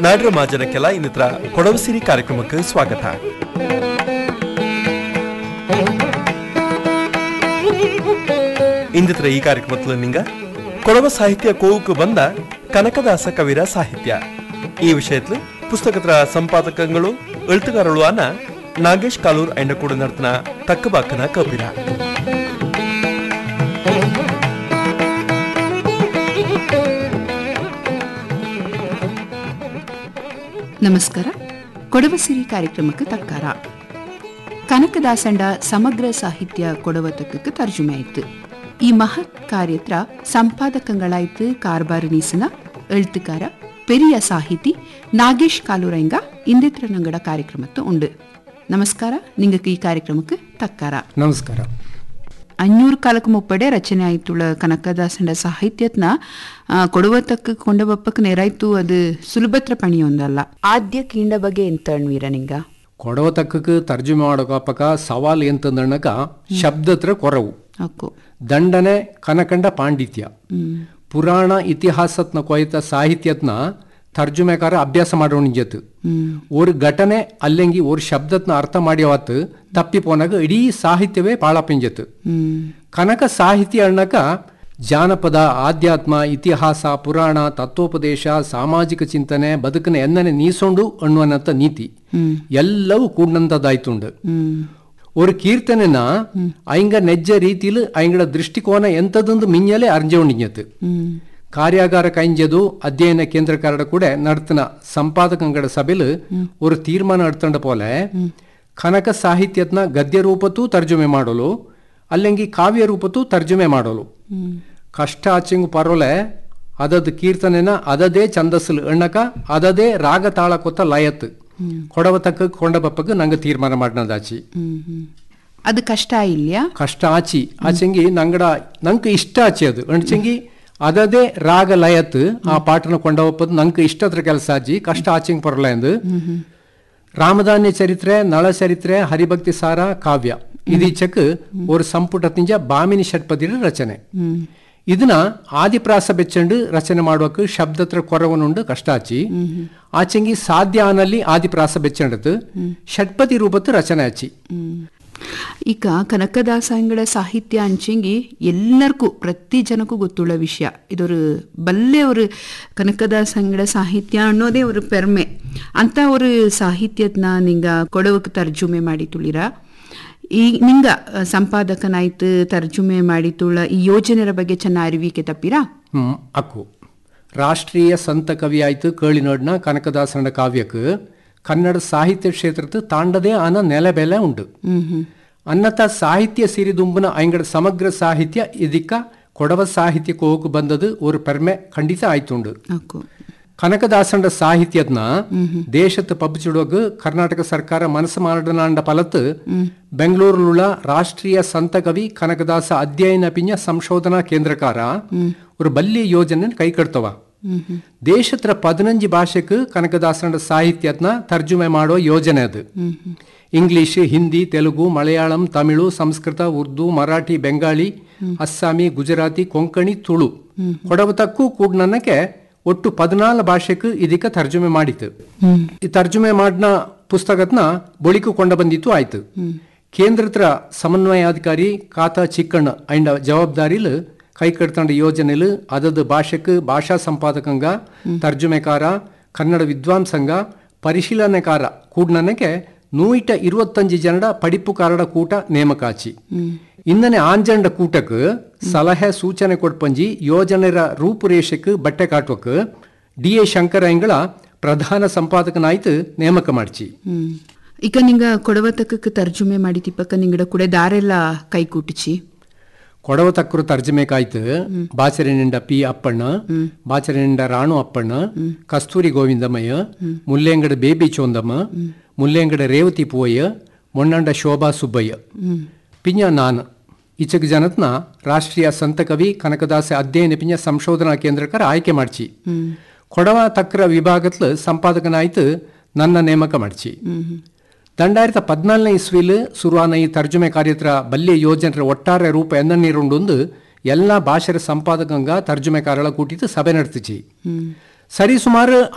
ನಾಡ್ರ ಮಾಜನಕ್ಕೆಲ್ಲ ಇನ್ನಿತರ ಕೊಡವಸಿರಿ ಕಾರ್ಯಕ್ರಮಕ್ಕೆ ಸ್ವಾಗತ ಇಂದಿತರ ಈ ಕಾರ್ಯಕ್ರಮത്തിൽ ನಿಂಗ ಕೊಡವ ಸಾಹಿತ್ಯ ಕೋವುக்கு ಬಂದ ಕನಕದಾಸ ಕವಿರ ಸಾಹಿತ್ಯ ಈ ವಿಷಯത്തിൽ ಪುಸ್ತಕದ ಸಂಪಾದಕಗಳು ಎಳುത്തുകാരുಳು ಆನ ನಾಗೇಶ್ ಕಾಲೂರ್ ಐಂಡ ಕೂಡ ನರ್ತನ ತಕ್ಕಬಾಕನ ಕವಿರ ನಮಸ್ಕಾರ ಕೊಡವ ಸಿರಿ ಕಾರ್ಯಕ್ರಮಕ್ಕೆ ತಕ್ಕಾರ ಕನಕದಾಸಂಡ ಸಮಗ್ರ ಸಾಹಿತ್ಯ ಕೊಡವತಕ್ಕೆ ತರ್ಜುಮೆ ಆಯ್ತು ಈ ಮಹತ್ ಕಾರ್ಯತ್ರ ಸಂಪಾದಕಗಳಾಯ್ತು ಕಾರ್ಬಾರನೀಸನ ಎಳ್ತುಕಾರ ಪೆರಿಯ ಸಾಹಿತಿ ನಾಗೇಶ್ ಕಾಲೂರಂಗ ಇಂದಿತ್ರ ನಂಗಡ ಕಾರ್ಯಕ್ರಮತ್ತು ಉಂಡು ನಮಸ್ಕಾರ ನಿಂಗಕ್ಕೆ ಈ ಕಾರ್ಯಕ್ರಮಕ್ಕೆ ತಕ್ಕಾರ ನಮಸ್ಕಾರ ಅഞ്ഞൂറ് ಕಾಲಕ್ಕೆ ಮುಪ್ಪಡೆ ರಚನೆ ಆಯ್ತುಳ ಕನಕದಾಸಂಡ ಸಾಹಿತ್ಯತ್ನ ಆ, ಕೊಡವತಕ್ಕ ಕೊಂಡಬಪ್ಪಕ್ಕೆ ನೆರಾಯ್ತು ಅದು ಸುಲಭತ್ರ ಪಣಿಯೊಂದಲ್ಲ ಆದ್ಯ ಕೀಂಡ ಬಗ್ಗೆ ಎಂತ ಅಣ್ವೀರ ನಿಂಗ ಕೊಡವ ತಕ್ಕಕ್ಕೆ ತರ್ಜುಮೆ ಮಾಡೋಕಪ್ಪಕ ಸವಾಲ್ ಎಂತಂದಣ್ಣಕ ಶಬ್ದತ್ರ ಕೊರವು ಅಕ್ಕು ದಂಡನೆ ಕನಕಂಡ ಪಾಂಡಿತ್ಯ ಹ್ಮ್ ಪುರಾಣ ಇತಿಹಾಸತ್ನ ಕೊಯ್ತ ಸಾಹಿತ್ಯತ್ನ ತರ್ಜುಮೆಕಾರ ಅಭ್ಯಾಸ ಮಾಡೋಣಿಂಜತ್ ಹ್ಮ್ ஒரு ಘಟನೆ ಅಲ್ಲೆಂಗಿ ஒரு ಶಬ್ದತ್ನ ಅರ್ಥ ಮಾಡ್ಯವತ್ತು ತಪ್ಪಿ ಪೋನಾಗ ಇಡೀ ಸಾಹಿತ್ಯವೇ ಪಾಳಪಿಂಜತ್ ಹ್ಮ್ ಕನಕ ಸಾಹಿತ್ಯ ಅಣ್ಣಕ ಜಾನಪದ ಆಧ್ಯಾತ್ಮ ಇತಿಹಾಸ ಪುರಾಣ ತತ್ವೋಪದೇಶ ಸಾಮಾಜಿಕ ಚಿಂತನೆ ಬದುಕನ ಎನ್ನನೆ ನೀಸೊಂಡು ಅನ್ನುವನಂತ ನೀತಿ ಹ್ಮ್ ಎಲ್ಲವೂ ಕೂಡಂತದಾಯ್ತುಂಡು ಹ್ಮ್ ஒரு ಕೀರ್ತನೆನ ಐಂಗ ನೆಜ್ಜ ರೀತಿಲು ಐಂಗಡ ದೃಷ್ಟಿಕೋನ ಎಂತದೊಂದು ಮಿಂಜಲೆ ಅರ್ಜೋಣಿഞ്ഞത് ಹ್ಮ್ ಕಾರ್ಯಾಗಾರ ಕೈಂಜದು ಅಧ್ಯಯನ ಕೇಂದ್ರ ಕಾರಡ ಕೂಡ ನಡ್ತನ ಸಂಪಾದಕಂಗಡ ಸಭೆಲು ஒரு ತೀರ್ಮಾನ ಎಡ್ತಂಡ ಪೋಲೆ ಕನಕ ಸಾಹಿತ್ಯತ್ನ ಗದ್ಯ ರೂಪತ್ತೂ ತರ್ಜುಮೆ ಮಾಡಲು ಅಲ್ಲಂಗಿ ಕಾವ್ಯ ರೂಪತ್ತೂ ತರ್ಜುಮೆ ಮಾಡಲು ಹ್ಮ್ ಕಷ್ಟ ಆಚೆಂಗು ಪರೋಲೆ ಅದದ ಕೀರ್ತನೆನ ಅದದೇ ಛಂದಸ್ಸಲು ಎಣ್ಣಕ ಅದದೇ ರಾಗ ತಾಳ ಕೊತ್ತ ಲಯತ್ ಕೊಡವ ತಕ್ಕ ಕೊಂಡ ಬಪ್ಪಗ ನಂಗೆ ತೀರ್ಮಾನ ಮಾಡಿನದಾಚಿ ಹ್ಮ್ ಹ್ಮ್ ಅದು ಕಷ್ಟ ಇಲ್ಯಾ ಕಷ್ಟ ಆಚಿ ಆಚೆಂಗಿ ನಂಗಡ ನಂಗೆ ಇಷ್ಟ ಆಚಿ ಅದು ಅಣ್ಚೆಂಗಿ ಅದದೇ ರಾಗ ಲಯತ್ ಆ ಪಾಠನ ಕೊಂಡವಪ್ಪದು ನಂಗೆ ಇಷ್ಟದ್ರ ಕೆಲಸ ಆಚಿ ಕಷ್ಟ ಆಚೆಂಗ್ ಪರಲ ಎಂದು ರಾಮಧಾನ್ಯ ಚರಿತ್ರೆ ನಳ ಚರಿತ್ರೆ ಹರಿಭಕ್ತಿ ಸಾರ ಕಾವ್ಯ ಇದೀಚಕ್ ஒரு ಸಂಪುಟ ತಿಂಜ ಬಾಮಿನಿ ಷಟ್ಪದಿರ ರಚನೆ ಹ್ಮ್ ಇದನ್ನ ಆದಿಪ್ರಾಸ ಬೆಚ್ಚಂಡು ರಚನೆ ಮಾಡುವಕ್ಕೆ ಶಬ್ದತ್ರ ಕೊರವನುಂಡು ಕಷ್ಟಾಚಿ ಆಚೆಂಗಿ ಸಾಧ್ಯ ಆನಲ್ಲಿ ಆದಿಪ್ರಾಸ ಬೆಚ್ಚಂಡದು ಷಟ್ಪದಿ ರೂಪತ್ತು ರಚನೆ ಆಚಿ ಹ್ಮ್. ಈಗ ಕನಕದಾಸಂಗಡ ಸಾಹಿತ್ಯ ಅಂಚೆಂಗಿ ಎಲ್ಲರಿಗೂ ಪ್ರತಿ ಜನಕ್ಕೂ ಗೊತ್ತುಳ್ಳ ವಿಷಯ ಇದೊರು ಬಲ್ಲೆ ಅವರು ಕನಕದಾಸಂಗಡ ಸಾಹಿತ್ಯ ಅನ್ನೋದೇ ஒரு பெருமை ಅಂತ ஒரு ಸಾಹಿತ್ಯತ್ನ ನಿಂಗ ಕೊಡವಕ್ಕೆ ತರ್ಜುಮೆ ಮಾಡಿ ತುಳಿರ ಈ ನಿಂಗ ಅಹ್, ಸಂಪಾದಕನಾಯ್ತು ತರ್ಜುಮೆ ಮಾಡಿ ತುಳ ಈ ಯೋಜನೆರ ಬಗ್ಗೆ ಚೆನ್ನ ಅರಿವಿಕೆ ತಪ್ಪಿರಾ ಹ್ಮ್ ಅಕ್ಕು ರಾಷ್ಟ್ರೀಯ ಸಂತ ಕವಿ ಆಯ್ತು ಕೇಳಿನೋಡ್ನ ಕನಕದಾಸನ ಕಾವ್ಯಕ್ಕೆ ಕನ್ನಡ ಸಾಹಿತ್ಯ ಕ್ಷೇತ್ರದ ತಾಂಡದೇ ಆನ ನೆಲೆಬೆಲೆ ಉಂಟು ಹ್ಮ್ ಹ್ಮ್ ಅನ್ನತ ಸಾಹಿತ್ಯ ಸಿರಿದುಂಬನ ಐಂಗಡ ಸಮಗ್ರ ಸಾಹಿತ್ಯ ಇದಕ್ಕ ಕೊಡವ ಸಾಹಿತ್ಯಕ್ಕೆ ಹೋಗಿ ಬಂದದು ஒரு பெருமை ಖಂಡಿತ ಆಯ್ತುಂಡು ಅಕ್ಕು ಕನಕದಾಸಂಡ ಸಾಹಿತ್ಯದ್ನ ದೇಶದ ಪಬ್ಚಿಡುವಾಗ ಕರ್ನಾಟಕ ಸರ್ಕಾರ ಮನಸ್ಸು ಮಾಡನಾಂಡ ಫಲತ್ ಬೆಂಗಳೂರಿലുള്ള ರಾಷ್ಟ್ರೀಯ ಸಂತ ಕವಿ ಕನಕದಾಸ ಅಧ್ಯಯನ ಪಿಂಜ ಸಂಶೋಧನಾ ಕೇಂದ್ರಕಾರ ஒரு ಬಲ್ಯ ಯೋಜನೆ ಕೈಕಡ್ತವ ದೇಶತ್ರ ಪದಿನಂಜು ಭಾಷೆಗೆ ಕನಕದಾಸಂಡ ಸಾಹಿತ್ಯದ್ನ ತರ್ಜುಮೆ ಮಾಡೋ ಯೋಜನೆ ಅದು ಇಂಗ್ಲಿಷ್ ಹಿಂದಿ ತೆಲುಗು ಮಲಯಾಳಂ ತಮಿಳು ಸಂಸ್ಕೃತ ಉರ್ದು ಮರಾಠಿ ಬೆಂಗಾಳಿ ಅಸ್ಸಾಮಿ ಗುಜರಾತಿ ಕೊಂಕಣಿ ತುಳು ಕೊಡವತಕ್ಕೂ ಕೂಡ ನನಗೆ ಒಟ್ಟು ಪದಿನಾಲ್ಕು ಭಾಷೆಗೆ ಇದಕ್ಕೆ ತರ್ಜುಮೆ ಮಾಡಿತು ಹ್ಮ್ ಈ ತರ್ಜುಮೆ ಮಾಡಿನ ಪುಸ್ತಕತ್ನ ಬಳಿಕು ಕೊಂಡ ಬಂದಿತ್ತು ಆಯ್ತು ಕೇಂದ್ರತ್ರ ಸಮನ್ವಯಾಧಿಕಾರಿ ಖಾತಾ ಚಿಕ್ಕಣ್ಣ ಐಂಡ ಜವಾಬ್ದಾರಿಲು ಕೈ ಕಡ್ತಂಡ ಯೋಜನೆಲು ಅದದ ಭಾಷೆಕ್ ಭಾಷಾ ಸಂಪಾದಕಂಗ ತರ್ಜುಮೆಕಾರ ಕನ್ನಡ ವಿದ್ವಾಂಸಂಗ ಪರಿಶೀಲನೆಕಾರ ಕೂಡ್ನನಕ್ಕೆ ನೂಯಿಟ ಇರುವತ್ತಂಜು ಜನಡ ಪಡಿಪುಕಾರಡ ಕೂಟ ನೇಮಕಾಚಿ ಇಂದನೆ ಆಂಜಂಡ ಕೂಟಕ್ ಸಲಹೆ ಸೂಚನೆ ಕೊಡ್ಪಂಜಿ ಯೋಜನೆರ ರೂಪುರೇಷಕ್ ಬಟ್ಟೆ ಕಾಟ್ವಕ್ ಡಿ ಎ ಶಂಕರ ಎಂಗಳ ಪ್ರಧಾನ ಸಂಪಾದಕನಾಯ್ತು ನೇಮಕ ಮಾಡ್ಚಿ ಹ್ಮ್ ಈಗ ನಿಂಗ ಕೊಡವತಕ್ಕಕ್ಕೆ ತರ್ಜುಮೆ ಮಾಡಿ ತಿಪ್ಪಕ್ಕ ನಿಂಗಡ ಕೂಡ ದಾರೆಲ್ಲ ಕೈ ಕೂಟಿಚಿ ಕೊಡವ ತಕ್ಕರು ತರ್ಜಮೆಕಾಯ್ತು ಬಾಚರಿನಿಂದ ಪಿ ಅಪ್ಪಣ್ಣ ಬಾಚರಿನಿಂದ ರಾಣು ಅಪ್ಪಣ್ಣ ಕಸ್ತೂರಿ ಗೋವಿಂದಮಯ್ಯ ಮುಲ್ಲೆಂಗಡ ಬೇಬಿ ಚೋಂದಮ್ಮ ಮುಲ್ಲೆಂಗಡ ರೇವತಿ ಪೂವಯ್ಯ ಮೊನ್ನಂಡ ಶೋಭಾ ಸುಬ್ಬಯ್ಯ ಪಿಂಜ ನಾನು ಈಚೆಗೆ ಜನತ್ನ ರಾಷ್ಟ್ರೀಯ ಸಂತ ಕವಿ ಕನಕದಾಸ ಅಧ್ಯಯನ ಪಿಂಜ ಸಂಶೋಧನಾ ಕೇಂದ್ರಕರ ಆಯ್ಕೆ ಮಾಡ್ಚಿ ಕೊಡವ ತಕ್ರ ವಿಭಾಗತ್ಲು ಸಂಪಾದಕನಾಯ್ತು ನನ್ನ ನೇಮಕ ಮಾಡ್ಚಿ രണ്ടായിരത്തി പതിനാലിന് ഇസ്വിയിൽ സുറുവാന ഈ തർജ്ജമ കാര്യത്ര ബല്യ യോജന ಒಟ್ಟಾರೆ ರೂಪ ಎನ್ನೀರುಂಡು ಎಲ್ಲ ಭಾಷೆರ ಸಂಪಾದಕಂಗ ತರ್ಜುಮೆಕಾರಳ ಕೂಟಿದ್ದು ಸಭೆ ನಡೆತಿಚಿ ಸರಿ ಸುಮಾರು